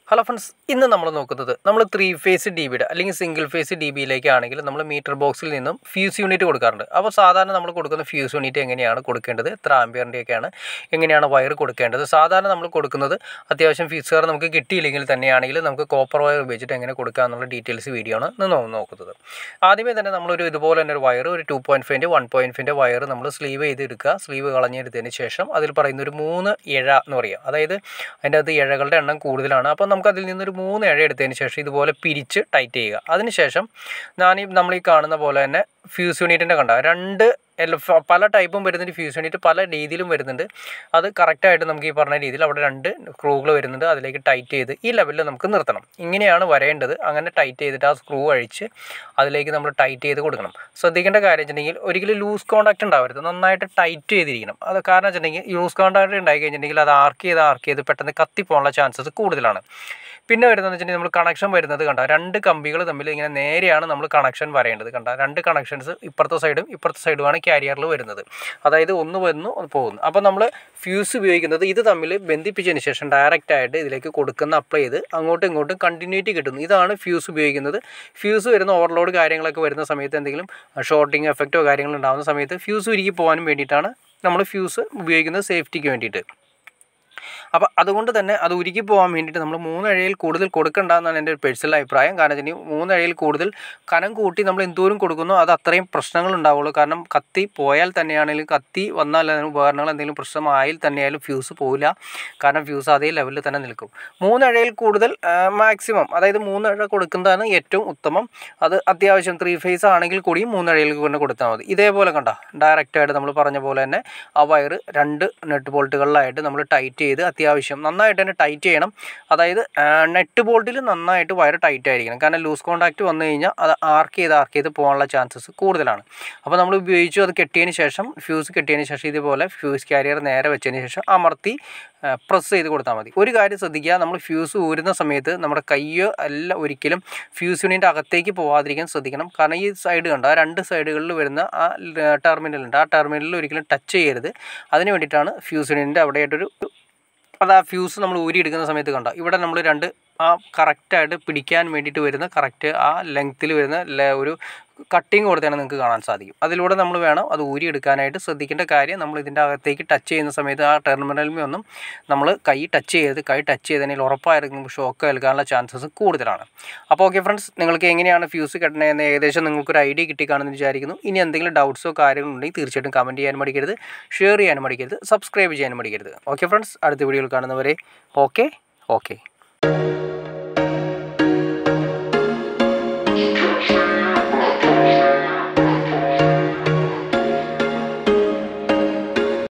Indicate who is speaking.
Speaker 1: hello friends ഇന്ന് നമ്മൾ നോക്കുന്നത് നമ്മൾ ത്രീ ഫേസ് ഡി ബിയുടെ അല്ലെങ്കിൽ സിംഗിൾ ഫേസ് ഡി ബിയിലേക്കാണെങ്കിൽ നമ്മൾ മീറ്റർ ബോക്സിൽ നിന്നും ഫ്യൂസ് യൂണിറ്റ് കൊടുക്കാറുണ്ട് അപ്പോൾ സാധാരണ നമ്മൾ കൊടുക്കുന്ന ഫ്യൂസ് യൂണിറ്റ് എങ്ങനെയാണ് കൊടുക്കേണ്ടത് എത്ര ആംബിയറിൻ്റെയൊക്കെയാണ് എങ്ങനെയാണ് വയർ കൊടുക്കേണ്ടത് സാധാരണ നമ്മൾ കൊടുക്കുന്നത് അത്യാവശ്യം ഫ്യൂസുകാർ നമുക്ക് കിട്ടിയില്ലെങ്കിൽ തന്നെയാണെങ്കിൽ നമുക്ക് കോപ്പർ വയർ ഉപയോഗിച്ചിട്ട് എങ്ങനെ കൊടുക്കുക എന്നുള്ള ഡീറ്റെയിൽസ് വീഡിയോ ആണ് ഇന്ന് നോ- നോക്കുന്നത് ആദ്യമേ തന്നെ നമ്മളൊരു ഇതുപോലെ തന്നെ ഒരു വയർ ഒരു ടു പോയിൻറ്റ് ഫൈവിൻ്റെ വൺ പോയിൻറ്റ് ഫൈവിൻ്റെ വയർ നമ്മൾ സ്ലീവ് ചെയ്തെടുക്കുക സ്ലീവ് കളഞ്ഞെടുത്തതിന് ശേഷം അതിൽ പറയുന്ന ഒരു മൂന്ന് ഇഴ എന്ന് പറയുക അതായത് അതിൻ്റെ അകത്ത് ഇഴകളുടെ എണ്ണം കൂടുതലാണ് അപ്പോൾ നമുക്ക് അതിൽ നിന്നൊരു മൂന്ന് ഇഴ എടുത്തതിന് ശേഷം ഇതുപോലെ പിരിച്ച് ടൈറ്റ് ചെയ്യുക അതിനുശേഷം ഞാൻ ഈ നമ്മൾ ഈ കാണുന്ന പോലെ തന്നെ ഫ്യൂസ് യൂണിറ്റിൻ്റെ കണ്ട രണ്ട് എല്ല- ഫ- പല ടൈപ്പും വരുന്നുണ്ട് ഫ്യൂസ് യൂണിറ്റ് പല രീതിയിലും വരുന്നുണ്ട് അത് കറക്റ്റായിട്ട് നമുക്ക് ഈ പറഞ്ഞ രീതിയിൽ അവിടെ രണ്ട് സ്ക്രൂകൾ വരുന്നുണ്ട് അതിലേക്ക് ടൈറ്റ് ചെയ്ത് ഈ ലെവലിൽ നമുക്ക് നിർത്തണം ഇങ്ങനെയാണ് വരേണ്ടത് അങ്ങനെ ടൈറ്റ് ചെയ്തിട്ട് ആ സ്ക്രൂ അഴിച്ച് അതിലേക്ക് നമ്മൾ ടൈറ്റ് ചെയ്ത് കൊടുക്കണം ശ്രദ്ധിക്കേണ്ട കാര്യം വെച്ചിട്ടുണ്ടെങ്കിൽ ഒരിക്കലും ലൂസ് കോൺടാക്റ്റ് ഉണ്ടാവരുത് നന്നായിട്ട് ടൈറ്റ് ചെയ്തിരിക്കണം അത് കാരണം വെച്ചിട്ടുണ്ടെങ്കിൽ ലൂസ് കോൺടാക്റ്റ് ഉണ്ടായി കഴിഞ്ഞിട്ടുണ്ടെങ്കിൽ അത് ആർക്ക് ചെയ്ത് ആർക്ക് ചെയ്ത് പെട്ടെന്ന് കത്തിപ്പോകാനുള്ള ചാൻസസ് കൂടുതലാണ് പിന്നെ വരുന്നതെന്ന് വെച്ചിട്ടുണ്ടെങ്കിൽ നമ്മൾ കണക്ഷൻ വരുന്നത് കണ്ട രണ്ട് കമ്പികൾ തമ്മിൽ ഇങ്ങനെ നേരെയാണ് നമ്മൾ കണക്ഷൻ വരേണ്ടത് കണ്ട രണ്ട് കണക്ഷൻസ് ഇപ്പുറത്തെ സൈഡും ഇപ്പുറത്തെ സൈഡുമാണ് ക്യാരിയറിൽ വരുന്നത് അതായത് ഒന്ന് വന്നു ഒന്ന് പോകുന്നു അപ്പോൾ നമ്മൾ ഫ്യൂസ് ഉപയോഗിക്കുന്നത് ഇത് തമ്മിൽ ബന്ധിപ്പിച്ചതിന് ശേഷം ഡയറക്റ്റ് ആയിട്ട് ഇതിലേക്ക് കൊടുക്കുന്ന അപ്ലൈ ചെയ്ത് അങ്ങോട്ടും ഇങ്ങോട്ടും കണ്ടിന്യൂറ്റി കിട്ടുന്നു ഇതാണ് ഫ്യൂസ് ഉപയോഗിക്കുന്നത് ഫ്യൂസ് വരുന്ന ഓവർലോഡ് കാര്യങ്ങളൊക്കെ വരുന്ന സമയത്ത് എന്തെങ്കിലും ഷോർട്ടിങ് എഫക്റ്റോ കാര്യങ്ങളോ ഉണ്ടാകുന്ന സമയത്ത് ഫ്യൂസ് ഉരുകി പോകാനും വേണ്ടിയിട്ടാണ് നമ്മൾ ഫ്യൂസ് ഉപയോഗിക്കുന്നത് സേഫ്റ്റിക്ക് വേണ്ടിയിട്ട് അപ്പോൾ അതുകൊണ്ട് തന്നെ അത് ഉരുക്കി പോകാൻ വേണ്ടിയിട്ട് നമ്മൾ മൂന്നഴയിൽ കൂടുതൽ കൊടുക്കണ്ട എന്നാണ് എൻ്റെ ഒരു പേഴ്സണൽ അഭിപ്രായം കാരണം വെച്ചാൽ മൂന്നഴയിൽ കൂടുതൽ കനം കൂട്ടി നമ്മൾ എന്തോരം കൊടുക്കുന്നോ അത് അത്രയും പ്രശ്നങ്ങൾ ഉണ്ടാവുള്ളൂ കാരണം കത്തി പോയാൽ തന്നെയാണെങ്കിലും കത്തി വന്നാൽ അതിന് ഉപകരണങ്ങൾ എന്തെങ്കിലും പ്രശ്നമായാൽ തന്നെയായാലും ഫ്യൂസ് പോവില്ല കാരണം ഫ്യൂസ് അതേ ലെവലിൽ തന്നെ നിൽക്കും മൂന്നഴയിൽ കൂടുതൽ മാക്സിമം അതായത് മൂന്നഴ കൊടുക്കുന്നതാണ് ഏറ്റവും ഉത്തമം അത് അത്യാവശ്യം ത്രീ ഫേസ് ആണെങ്കിൽ കൂടിയും മൂന്നഴയിൽ കൊണ്ട് കൊടുത്താൽ മതി ഇതേപോലെ കണ്ട ഡയറക്റ്റായിട്ട് നമ്മൾ പറഞ്ഞ പോലെ തന്നെ ആ വയർ രണ്ട് നെറ്റ് ബോൾട്ടുകളിലായിട്ട് നമ്മൾ ടൈറ്റ് ചെയ്ത് അത്യാവശ്യം നന്നായിട്ട് തന്നെ ടൈറ്റ് ചെയ്യണം അതായത് നെറ്റ് ബോൾട്ടിൽ നന്നായിട്ട് വയർ ടൈറ്റ് ആയിരിക്കണം കാരണം ലൂസ് കോൺടാക്റ്റ് വന്നു കഴിഞ്ഞാൽ അത് ആർക്ക് ചെയ്ത് ആർക്ക് ചെയ്ത് പോകാനുള്ള ചാൻസസ് കൂടുതലാണ് അപ്പോൾ നമ്മൾ ഉപയോഗിച്ചു അത് കെട്ടിയതിന് ശേഷം ഫ്യൂസ് കെട്ടിയതിന് ശേഷം ഇതുപോലെ ഫ്യൂസ് കാരിയർ നേരെ വെച്ചതിന് ശേഷം അമർത്തി പ്രസ് ചെയ്ത് കൊടുത്താൽ മതി ഒരു കാര്യം ശ്രദ്ധിക്കുക നമ്മൾ ഫ്യൂസ് ഊരുന്ന സമയത്ത് നമ്മുടെ കയ്യോ അല്ല ഒരിക്കലും ഫ്യൂസ് യൂണിൻ്റെ അകത്തേക്ക് പോകാതിരിക്കാൻ ശ്രദ്ധിക്കണം കാരണം ഈ സൈഡ് കണ്ട ആ രണ്ട് സൈഡുകളിൽ വരുന്ന ആ ടെർമിനൽ ഉണ്ട് ആ ടെർമിനലിൽ ഒരിക്കലും ടച്ച് ചെയ്യരുത് അതിന് വേണ്ടിയിട്ടാണ് ഫ്യൂസ് യൂണിൻ്റെ അവിടെയായിട്ടൊരു അത് ആ ഫ്യൂസ് നമ്മൾ ഊരിയെടുക്കുന്ന സമയത്ത് കണ്ട ഇവിടെ നമ്മൾ രണ്ട് ആ കറക്റ്റായിട്ട് പിടിക്കാൻ വേണ്ടിയിട്ട് വരുന്ന കറക്റ്റ് ആ ലെങ്ത്തിൽ വരുന്ന ലെ- ഒരു കട്ടിങ് കൊടുത്താണ് നിങ്ങൾക്ക് കാണാൻ സാധിക്കും അതിലൂടെ നമ്മൾ വേണം അത് ഊരിയെടുക്കാനായിട്ട് ശ്രദ്ധിക്കേണ്ട കാര്യം നമ്മൾ ഇതിൻ്റെ അകത്തേക്ക് ടച്ച് ചെയ്യുന്ന സമയത്ത് ആ ടെർമിനലിൽ ഒന്നും നമ്മൾ കൈ ടച്ച് ചെയ്ത് കൈ ടച്ച് ചെയ്തതിൽ ഉറപ്പായിരിക്കും ഷോക്ക് ഏൽക്കാനുള്ള ചാൻസസ് കൂടുതലാണ് അപ്പോൾ ഓക്കെ ഫ്രണ്ട്സ് നിങ്ങൾക്ക് എങ്ങനെയാണ് ഫ്യൂസ് കെട്ടണതെന്ന് ഏകദേശം നിങ്ങൾക്കൊരു ഐഡിയ കിട്ടിക്കാണെന്ന് വിചാരിക്കുന്നു ഇനി എന്തെങ്കിലും ഡൗട്ട്സോ കാര്യങ്ങളോ ഉണ്ടെങ്കിൽ തീർച്ചയായിട്ടും കമൻറ്റ് ചെയ്യാൻ മടിക്കരുത് ഷെയർ ചെയ്യാനും മടിക്കരുത് സബ്സ്ക്രൈബ് ചെയ്യാനും മടിക്കരുത് ഓക്കെ ഫ്രണ്ട്സ് അടുത്ത വീഡിയോയിൽ കാണുന്നവരെ ഓക്കെ ഓക്കെ